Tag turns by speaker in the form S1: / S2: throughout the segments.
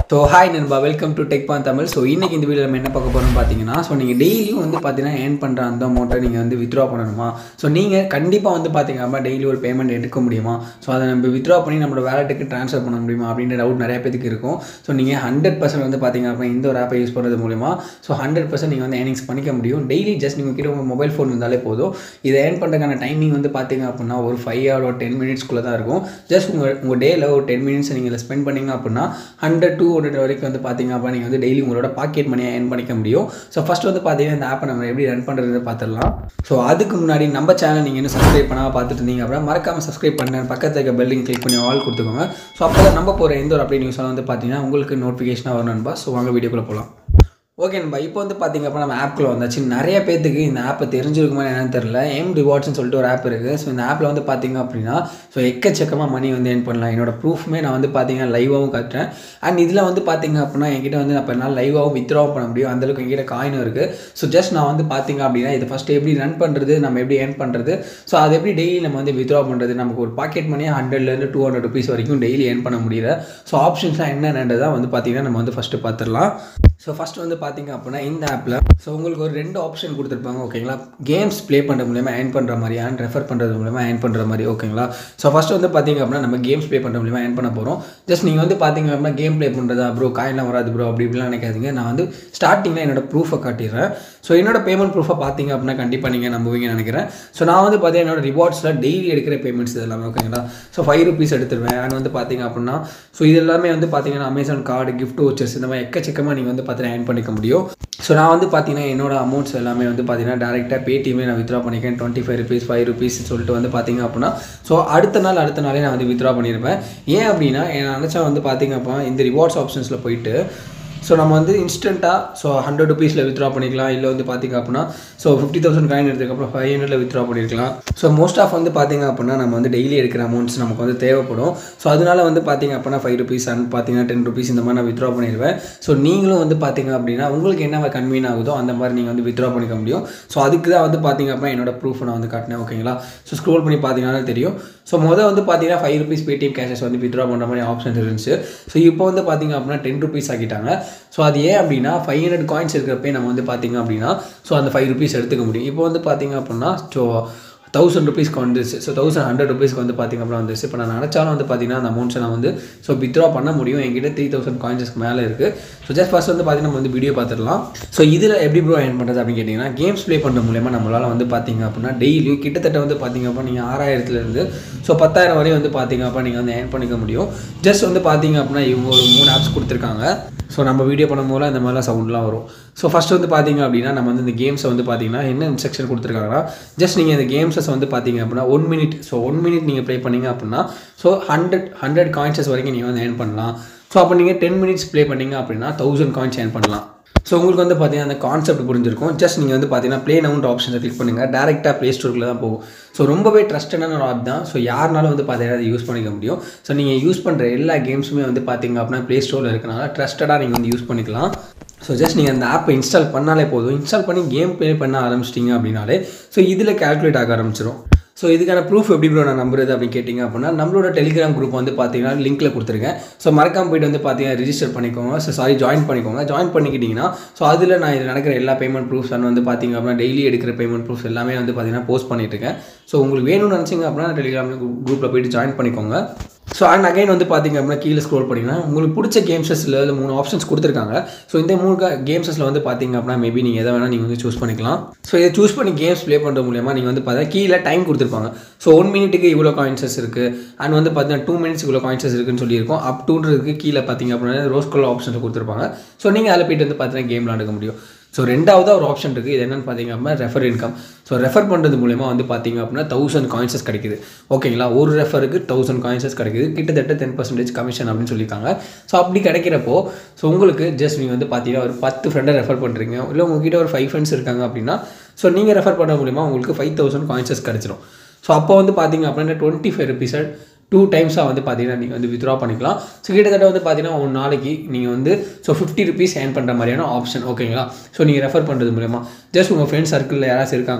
S1: so hi நண்பா welcome to tech pan Tamil so இன்னைக்கு இந்த வீடியோ நம்ம என்ன பார்க்க போகிறோம்னு பார்த்தீங்கன்னா ஸோ நீங்கள் டெய்லியும் வந்து பார்த்தீங்கன்னா ஏர்ன் பண்ணுற அந்த அமௌண்ட்டை நீங்கள் வந்து வித்ரா பண்ணணுமா ஸோ நீங்கள் கண்டிப்பாக வந்து பார்த்தீங்கன்னா டெய்லி ஒரு பேமெண்ட் எடுக்க முடியுமா ஸோ அதை நம்ம வித்ரா பண்ணி நம்மளோட வேலெட்டுக்கு ட்ரான்ஸ்ஃபர் பண்ண முடியுமா அப்படின்ற டவுட் நிறைய பேருக்கு இருக்கும் ஸோ நீங்கள் ஹண்ட்ரட் பர்சன்ட் வந்து பார்த்தீங்க அப்படின்னா இந்த ஒரு ஆப்பை யூஸ் பண்ணுறது மூலிமா ஸோ ஹண்ட்ரட் பர்சன்ட் நீங்கள் வந்து ஏர்னிங்ஸ் பண்ணிக்க முடியும் டெய்லி ஜஸ்ட் நீங்கள் கிட்ட உங்கள் மொபைல் ஃபோன் இருந்தாலே போதும் இதை ஏர்ன் பண்ணுறதுக்கான டைமிங் வந்து பார்த்தீங்க அப்படின்னா ஒரு ஃபைவ் ஆர் ஒரு டென் மினிட்ஸ்க்குள்ளே தான் இருக்கும் ஜஸ்ட் உங்கள் உங்கள் டேயில் ஒரு டென் மினிட்ஸ் நீங்கள் இதில் ஸ்பெண்ட் பண்ணீங்க அப்படின்னா ஹண்ட்ரட் டூ ஹண்ட்ரட் வரைக்கும் வந்து பார்த்தீங்க அப்படின்னா நீங்கள் வந்து டெய்லி உங்களோட பாக்கெட் மணியை ஏர்ன் பண்ணிக்க முடியும் ஸோ ஃபஸ்ட் வந்து பார்த்தீங்கன்னா இந்த ஆப்பை நம்ம எப்படி ரன் பண்ணுறது பார்த்துடலாம் ஸோ அதுக்கு முன்னாடி நம்ம சேனல் நீங்கள் இன்னும் சப்ஸ்கிரைப் பண்ணாமல் பார்த்துட்டு இருந்தீங்க அப்படின்னா மறக்காமல் சப்ஸ்கிரைப் பண்ண பக்கத்தில் இருக்க பெல்லிங் கிளிக் பண்ணி ஆல் கொடுத்துக்கோங்க ஸோ அப்போ தான் நம்ம போகிற எந்த ஒரு அப்டேட் நியூஸாக வந்து பார்த்தீங்கன்னா உங்களுக்கு நோட்டிஃபிகேஷனாக வரும் நண்பா ஸோ வாங்க வீடியோக்குள்ளே போகலாம் ஓகே நண்பா இப்போ வந்து பார்த்தீங்க அப்படின்னா நம்ம ஆப்குள்ளே வந்தாச்சு நிறைய பேத்துக்கு இந்த ஆப்பை தெரிஞ்சிருக்குமா என்னன்னு தெரில எம் ரிவார்ட்ஸ்னு சொல்லிட்டு ஒரு ஆப் இருக்குது ஸோ இந்த ஆப்பில் வந்து பார்த்தீங்க அப்படின்னா ஸோ எக்கச்சக்கமாக மணி வந்து ஏர்ன் பண்ணலாம் என்னோட ப்ரூஃப்மே நான் வந்து பார்த்தீங்கன்னா லைவாகவும் காட்டுறேன் அண்ட் இதில் வந்து பார்த்தீங்க அப்படின்னா என்கிட்ட வந்து நான் இப்போ என்னால் லைவாகவும் வித்ராவும் பண்ண முடியும் அந்தளவுக்கு என்கிட்ட காயினும் இருக்குது ஸோ ஜஸ்ட் நான் வந்து பார்த்தீங்க அப்படின்னா இதை ஃபஸ்ட்டு எப்படி ரன் பண்ணுறது நம்ம எப்படி ஏர்ன் பண்ணுறது ஸோ அது எப்படி டெய்லி நம்ம வந்து வித்ரா பண்ணுறது நமக்கு ஒரு பாக்கெட் மணியாக ஹண்ட்ரட்லேருந்து டூ ஹண்ட்ரட் ருபீஸ் வரைக்கும் டெய்லி ஏர்ன் பண்ண முடியல ஸோ ஆப்ஷன்ஸ்லாம் என்னென்னதான் வந்து பார்த்தீங்கன்னா நம்ம வந்து ஃபஸ்ட்டு பார்த்துடலாம் ஸோ ஃபஸ்ட்டு வந்து பார்த்தீங்க அப்படின்னா இந்த ஆப்பில் ஸோ உங்களுக்கு ஒரு ரெண்டு ஆப்ஷன் கொடுத்துருப்பாங்க ஓகேங்களா கேம்ஸ் ப்ளே பண்ணுற மூலியமாக ஏர்ன் பண்ணுற மாதிரி அண்ட் ரெஃபர் பண்ணுறது மூலியமாக ஏர்ன் பண்ணுற மாதிரி ஓகேங்களா ஸோ ஃபஸ்ட்டு வந்து பார்த்தீங்க அப்படின்னா நம்ம கேம்ஸ் ப்ளே பண்ணுற மூலியமாக ஏர்ன் பண்ண போகிறோம் ஜஸ்ட் நீங்கள் வந்து பார்த்தீங்க அப்படின்னா கேம் ப்ளே பண்ணுறதா ப்ரோ காயின்லாம் வராது ப்ரோ அப்படி இப்படிலாம் நினைக்காதீங்க நான் வந்து ஸ்டார்டிங்கில் என்னோட ப்ரூஃபை காட்டிடுறேன் ஸோ என்னோட பேமெண்ட் ப்ரூஃபை பார்த்தீங்க அப்படின்னா கண்டிப்பாக நீங்கள் நம்புவீங்கன்னு நினைக்கிறேன் ஸோ நான் வந்து பார்த்தீங்கன்னா என்னோட ரிவார்ட்ஸில் டெய்லி எடுக்கிற பேமெண்ட்ஸ் இது எல்லாமே ஓகேங்களா ஸோ ஃபைவ் ருபீஸ் எடுத்துருவேன் அண்ட் வந்து பார்த்தீங்க அப்படின்னா ஸோ இது எல்லாமே வந்து பார்த்தீங்கன்னா அமேசான் கார்டு கிஃப்ட் வச்சர்ஸ் இந்த மாதிரி எக்கச்சக்கமாக நீங்கள் வந்து பார்த்தீங்கன்னா ஏர்ன் பண்ணிக்க முடியும் ஸோ நான் வந்து பார்த்தீங்கன்னா என்னோட அமௌண்ட்ஸ் எல்லாமே வந்து பார்த்தீங்கன்னா டேரெக்டாக பேடிஎம்மே நான் வித்ரா பண்ணிக்கேன் twenty five rupees five rupees சொல்லிட்டு வந்து பார்த்தீங்க அப்படின்னா ஸோ அடுத்த நாள் அடுத்த நாளே நான் வந்து வித்ரா பண்ணியிருப்பேன் ஏன் அப்படின்னா நான் நினச்சா வந்து பார்த்தீங்க அப்படின்னா இந்த ரிவார்ட்ஸ் ஆப்ஷன்ஸில் போயிட்டு ஸோ நம்ம வந்து இன்ஸ்டண்ட்டாக ஸோ ஹண்ட்ரட் ருபீஸில் வித்ரா பண்ணிக்கலாம் இல்லை வந்து பார்த்திங்க அப்படின்னா ஸோ ஃபிஃப்டி தௌசண்ட் காயின் எடுத்ததுக்கப்புறம் ஃபைவ் ஹண்ட்ரடில் வித்ரா பண்ணியிருக்கலாம் ஸோ மோஸ்ட் ஆஃப் வந்து பார்த்திங்க அப்படின்னா நம்ம வந்து டெய்லி எடுக்கிற அமௌண்ட்ஸ் நமக்கு வந்து தேவைப்படும் ஸோ அதனால வந்து பார்த்திங்க அப்படின்னா ஃபைவ் ருபீஸ் அண்ட் பார்த்தீங்கன்னா டென் ருபீஸ் இந்த மாதிரி நான் வித்ரா பண்ணிடுவேன் ஸோ நீங்களும் வந்து பார்த்திங்க அப்படின்னா உங்களுக்கு என்ன கன்வீன் ஆகுதோ அந்த மாதிரி நீங்கள் வந்து வித்ரா பண்ணிக்க முடியும் ஸோ அதுக்கு தான் வந்து பார்த்திங்க அப்படின்னா என்னோட ப்ரூஃப் நான் வந்து காட்டினேன் ஓகேங்களா ஸோ ஸ்க்ரோல் பண்ணி பார்த்தீங்கன்னா தெரியும் ஸோ மொதல் வந்து பார்த்தீங்கன்னா ஃபைவ் ருபீஸ் பேடிஎம் கேஷஸ் வந்து வித்ரா பண்ணுற மாதிரி ஆப்ஷன்ஸ் இருந்துச்சு ஸோ இப்போ வந்து பார்த்திங்க அப்படின்னா டென் ருபீஸ் ஆக்கிட்டாங்க ஸோ அது ஏன் அப்படின்னா ஃபைவ் ஹண்ட்ரட் காயின்ஸ் இருக்கிறப்பே நம்ம வந்து பார்த்திங்க அப்படின்னா ஸோ அந்த ஃபைவ் ருபீஸ் எடுத்துக்க முடியும் இப்போ வந்து பார்த்திங்க அப்படின்னா ஸோ தௌசண்ட் ருபீஸ்க்கு வந்துருச்சு ஸோ தௌசண்ட் ஹண்ட்ரட் ருபீஸ்க்கு வந்து பார்த்திங்க அப்படின்னா வந்துருச்சு இப்போ நான் நினச்சாலும் வந்து பார்த்திங்கன்னா அந்த அமௌண்ட்ஸை நான் வந்து ஸோ வித்ரா பண்ண முடியும் என்கிட்ட த்ரீ தௌசண்ட் காயின்ஸ்க்கு மேலே இருக்குது ஸோ ஜஸ்ட் ஃபஸ்ட் வந்து பார்த்திங்கன்னா நம்ம வந்து வீடியோ பார்த்துடலாம் ஸோ இதில் எப்படி ப்ரோ ஏர்ன் பண்ணுறது அப்படின்னு கேட்டிங்கன்னா கேம்ஸ் ப்ளே பண்ணுற மூலியமாக நம்மளால் வந்து பார்த்திங்க அப்படின்னா டெய்லியும் கிட்டத்தட்ட வந்து பார்த்திங்க அப்படின்னா நீங்கள் ஆறாயிரத்துலேருந்து ஸோ பத்தாயிரம் வரையும் வந்து பார்த்திங்க அப்படின்னா நீங்கள் வந்து ஏர்ன் பண்ணிக்க முடியும் ஜஸ்ட் வந்து பார்த்திங்க அப்படின்னா இவங்க ஒரு மூணு ஆப்ஸ் கொடுத்துருக்காங்க ஸோ நம்ம வீடியோ பண்ணும்போது இந்த மாதிரிலாம் சவுண்ட்லாம் வரும் ஸோ ஃபஸ்ட் வந்து பார்த்தீங்க அப்படின்னா நம்ம வந்து இந்த கேம்ஸை வந்து பார்த்தீங்கன்னா என்ன இன்ஸ்ட்ரக்ஷன் கொடுத்துருக்காங்கன்னா ஜஸ்ட் நீங்கள் இந்த கேம்ஸஸ் வந்து பார்த்தீங்க அப்படின்னா one minute so one minute நீங்கள் ப்ளே பண்ணீங்க அப்படின்னா ஸோ ஹண்ட்ரட் ஹண்ட்ரட் காயின்ஸஸ் வரைக்கும் நீங்கள் வந்து ஏர்ன் பண்ணலாம் ஸோ அப்போ நீங்கள் டென் மினிட்ஸ் ப்ளே பண்ணீங்க அப்படின்னா தௌசண்ட் காயின்ஸ் ஏர்ன் பண்ணலாம் ஸோ உங்களுக்கு வந்து பார்த்தீங்கன்னா அந்த கான்செப்ட் புரிஞ்சிருக்கும் ஜஸ்ட் நீங்கள் வந்து பார்த்தீங்கன்னா ப்ளே நவுண்ட் ஆப்ஷனை கிளிக் பண்ணுங்கள் டேரெக்டாக ப்ளே ஸ்டோரில் தான் போகும் ஸோ ரொம்பவே ட்ரஸ்டடான ஒரு ஆப் தான் ஸோ யாருனாலும் வந்து பார்த்தீங்கன்னா அதை யூஸ் பண்ணிக்க முடியும் ஸோ நீங்கள் யூஸ் பண்ணுற எல்லா கேம்ஸுமே வந்து பார்த்தீங்க அப்படின்னா ப்ளே ஸ்டோரில் இருக்கனால ட்ரஸ்டடாக நீங்கள் வந்து யூஸ் பண்ணிக்கலாம் ஸோ ஜஸ்ட் நீங்கள் அந்த ஆப்பை இன்ஸ்டால் பண்ணாலே போதும் இன்ஸ்டால் பண்ணி கேம் ப்ளே பண்ண ஆரம்பிச்சிட்டிங்க அப்படின்னாலே ஸோ இதில் கேல்குலேட் ஆக ஆரம்பிச்சிடும் ஸோ இதுக்கான ப்ரூஃப் எப்படி ப்ரோ நான் நம்புறது அப்படின்னு கேட்டிங்க அப்படின்னா நம்மளோட டெலிகிராம் குரூப் வந்து பார்த்தீங்கன்னா லிங்க்கில் கொடுத்துருக்கேன் ஸோ மறக்காம போயிட்டு வந்து பார்த்தீங்கன்னா ரிஜிஸ்டர் பண்ணிக்கோங்க ஸோ சாரி ஜாயின் பண்ணிக்கோங்க ஜாயின் பண்ணிக்கிட்டிங்கன்னா ஸோ அதில் நான் இதில் நடக்கிற எல்லா பேமெண்ட் ப்ரூஃப்ஸ் வந்து பார்த்தீங்க அப்படின்னா டெய்லி எடுக்கிற பேமெண்ட் ப்ரூஃப்ஸ் எல்லாமே வந்து பார்த்தீங்கன்னா போஸ்ட் பண்ணிட்டு இருக்கேன் ஸோ உங்களுக்கு வேணும்னு நினச்சிங்க அப்படின்னா டெலிகிராம் குரூப்பில் போயிட்டு ஜாயின் பண்ணிக்கோங்க ஸோ அண்ட் அகைன் வந்து பார்த்தீங்க அப்படின்னா கீழே ஸ்க்ரோல் பண்ணிங்கன்னா உங்களுக்கு பிடிச்ச கேம்ஸஸில் மூணு ஆப்ஷன்ஸ் கொடுத்துருக்காங்க ஸோ இந்த மூணு கேம்ஸஸில் வந்து பார்த்தீங்க அப்படின்னா மேபி நீங்கள் எதை வேணால் நீங்கள் வந்து சூஸ் பண்ணிக்கலாம் ஸோ இதை சூஸ் பண்ணி கேம்ஸ் ப்ளே பண்ணுற மூலியமாக நீங்கள் வந்து பார்த்தா கீழே டைம் கொடுத்துருப்பாங்க ஸோ ஒன் மினிட்டுக்கு இவ்வளோ காயின்சஸ் இருக்குது அண்ட் வந்து பார்த்தீங்கன்னா டூ மினிட்ஸ் இவ்வளோ காயின்சஸ் இருக்குன்னு சொல்லியிருக்கோம் அப் டூன்றதுக்கு கீழே பார்த்தீங்க அப்படின்னா ரோஸ் கலர் ஆப்ஷன்ஸ் கொடுத்துருப்பாங்க ஸோ நீங்கள் அதில் போயிட்டு வந்து பார்த்தீங்கன்னா கேம் விளாண்டுக்க முடியும் ஸோ ரெண்டாவதாக ஒரு ஆப்ஷன் இருக்குது இது என்னென்னு பார்த்தீங்க அப்படின்னா ரெஃபர் இன்கம் ஸோ ரெஃபர் பண்ணுறது மூலயமா வந்து பார்த்தீங்க அப்படின்னா தௌசண்ட் காயின்ஸஸ் கிடைக்குது ஓகேங்களா ஒரு ரெஃபருக்கு தௌசண்ட் காயின்ஸஸ் கிடைக்குது கிட்டத்தட்ட டென் பர்சன்டேஜ் கமிஷன் அப்படின்னு சொல்லியிருக்காங்க ஸோ அப்படி கிடைக்கிறப்போ ஸோ உங்களுக்கு ஜஸ்ட் நீங்கள் வந்து பார்த்தீங்கன்னா ஒரு பத்து ஃப்ரெண்டை ரெஃபர் பண்ணுறீங்க இல்லை உங்ககிட்ட ஒரு ஃபைவ் ஃப்ரெண்ட்ஸ் இருக்காங்க அப்படின்னா ஸோ நீங்கள் ரெஃபர் பண்ண மூலிமா உங்களுக்கு ஃபைவ் தௌசண்ட் காயின்ஸஸ் கிடச்சிரும் ஸோ அப்போ வந்து பார்த்தீங்க அப்படின்னா டுவெண்ட்டி ஃபைவ் ருபீஸை டூ டைம்ஸாக வந்து பார்த்தீங்கன்னா நீங்கள் வந்து வித்ரா பண்ணிக்கலாம் ஸோ கிட்டத்தட்ட வந்து பார்த்தீங்கன்னா ஒரு நாளைக்கு நீங்கள் வந்து ஸோ ஃபிஃப்டி ருபீஸ் ஏர்ன் பண்ணுற மாதிரியான ஆப்ஷன் ஓகேங்களா ஸோ நீங்கள் ரெஃபர் பண்ணுறது மூலயமா ஜஸ்ட் உங்கள் ஃப்ரெண்ட் சர்க்கிளில் யாராச்சும் இருக்காங்க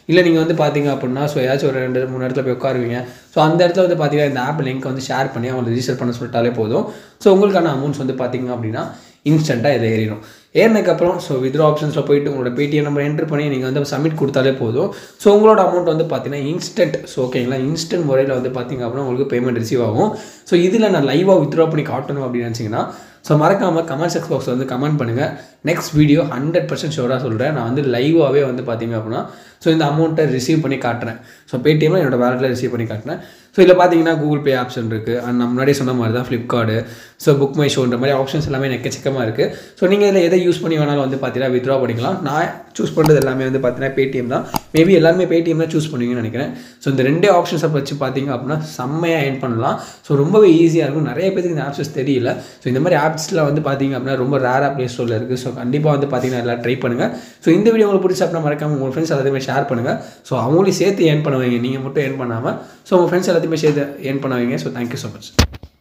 S1: இல்லை நீங்கள் வந்து பார்த்தீங்க அப்படின்னா ஸோ ஏதாச்சும் ஒரு ரெண்டு மூணு இடத்துல போய் உட்காருவீங்க ஸோ அந்த இடத்துல வந்து பார்த்தீங்கன்னா இந்த ஆப் லிங்க் வந்து ஷேர் பண்ணி அவங்க ரிஜிஸ்டர் பண்ண சொல்லிட்டாலே போதும் ஸோ உங்களுக்கான அமௌண்ட்ஸ் வந்து பார்த்தீங்க அப்படின்னா இன்ஸ்டண்ட்டாக இதில் ஏறிடும் ஏறினதுக்கப்புறம் ஸோ வித்ரா ஆப்ஷன்ஸில் போயிட்டு உங்களோட பேடிஎம் நம்பர் என்ட்ரு பண்ணி நீங்கள் வந்து சப்மிட் கொடுத்தாலே போதும் ஸோ உங்களோட அமௌண்ட் வந்து பார்த்தீங்கன்னா இன்ஸ்டன்ட் ஸோ ஓகேங்களா இன்ஸ்டன்ட் முறையில் வந்து பார்த்தீங்க அப்படின்னா உங்களுக்கு பேமெண்ட் ரிசீவ் ஆகும் ஸோ இதில் நான் லைவாக வித்ரா பண்ணி காட்டணும் அப்படின்னு நினச்சிங்கன்னா ஸோ மறக்காமல் கமெண்ட் செக்ஸ் பாக்ஸில் வந்து கமெண்ட் பண்ணுங்கள் நெக்ஸ்ட் வீடியோ ஹண்ட்ரட் பர்சன்ட் ஷோராக சொல்கிறேன் நான் வந்து லைவாகவே வந்து பார்த்தீங்க அப்படின்னா ஸோ இந்த அமௌண்ட்டை ரிசீவ் பண்ணி காட்டுறேன் ஸோ பேடிஎம்மில் என்னோட வேலட்டில் ரிசீவ் பண்ணி காட்டுறேன் ஸோ இதில் பார்த்தீங்கன்னா கூகுள் பே ஆப்ஷன் இருக்குது அண்ட் நான் முன்னாடியே சொன்ன மாதிரி தான் ஃப்ளிப்கார்டு ஸோ புக் மை ஷோன்ற மாதிரி ஆப்ஷன்ஸ் எல்லாமே எக்கச்சக்கமாக இருக்குது ஸோ நீங்கள் இதில் எதை யூஸ் பண்ணி வேணாலும் வந்து பார்த்தீங்கன்னா வித்ரா பண்ணிக்கலாம் நான் சூஸ் பண்ணுறது எல்லாமே வந்து பார்த்தீங்கன்னா பேடிஎம் தான் மேபி எல்லாருமே பேடிஎம் தான் சூஸ் பண்ணுவீங்கன்னு நினைக்கிறேன் ஸோ இந்த ரெண்டே ஆப்ஷன்ஸை வச்சு பார்த்தீங்க அப்படின்னா செம்மையாக ஏர்ன் பண்ணலாம் ஸோ ரொம்பவே ஈஸியாக இருக்கும் நிறைய பேருக்கு இந்த ஆப்ஷன்ஸ் தெரியல ஸோ இந்த மாதிரி ஆப்ஸில் வந்து பார்த்தீங்க அப்படின்னா ரொம்ப ரேராக ப்ளே ஸ்டோரில் இருக்குது ஸோ கண்டிப்பாக வந்து பார்த்தீங்கன்னா எல்லாம் ட்ரை பண்ணுங்கள் ஸோ இந்த வீடியோ உங்களுக்கு பிடிச்ச அப்படின்னா மறக்காம உங்கள் ஃப்ரெண்ட்ஸ் எல்லாத்தையுமே ஷேர் பண்ணுங்கள் ஸோ அவங்களையும் சேர்த்து ஏர்ன் பண்ண வைங்க நீங்கள் மட்டும் ஏர்ன் பண்ணாமல் ஸோ உங்கள் ஃப்ரெண்ட்ஸ் எல்லாத்தையுமே சேர்த்து ஏர்ன் பண்ண வைங்க ஸோ தேங்க்யூ ஸோ மச்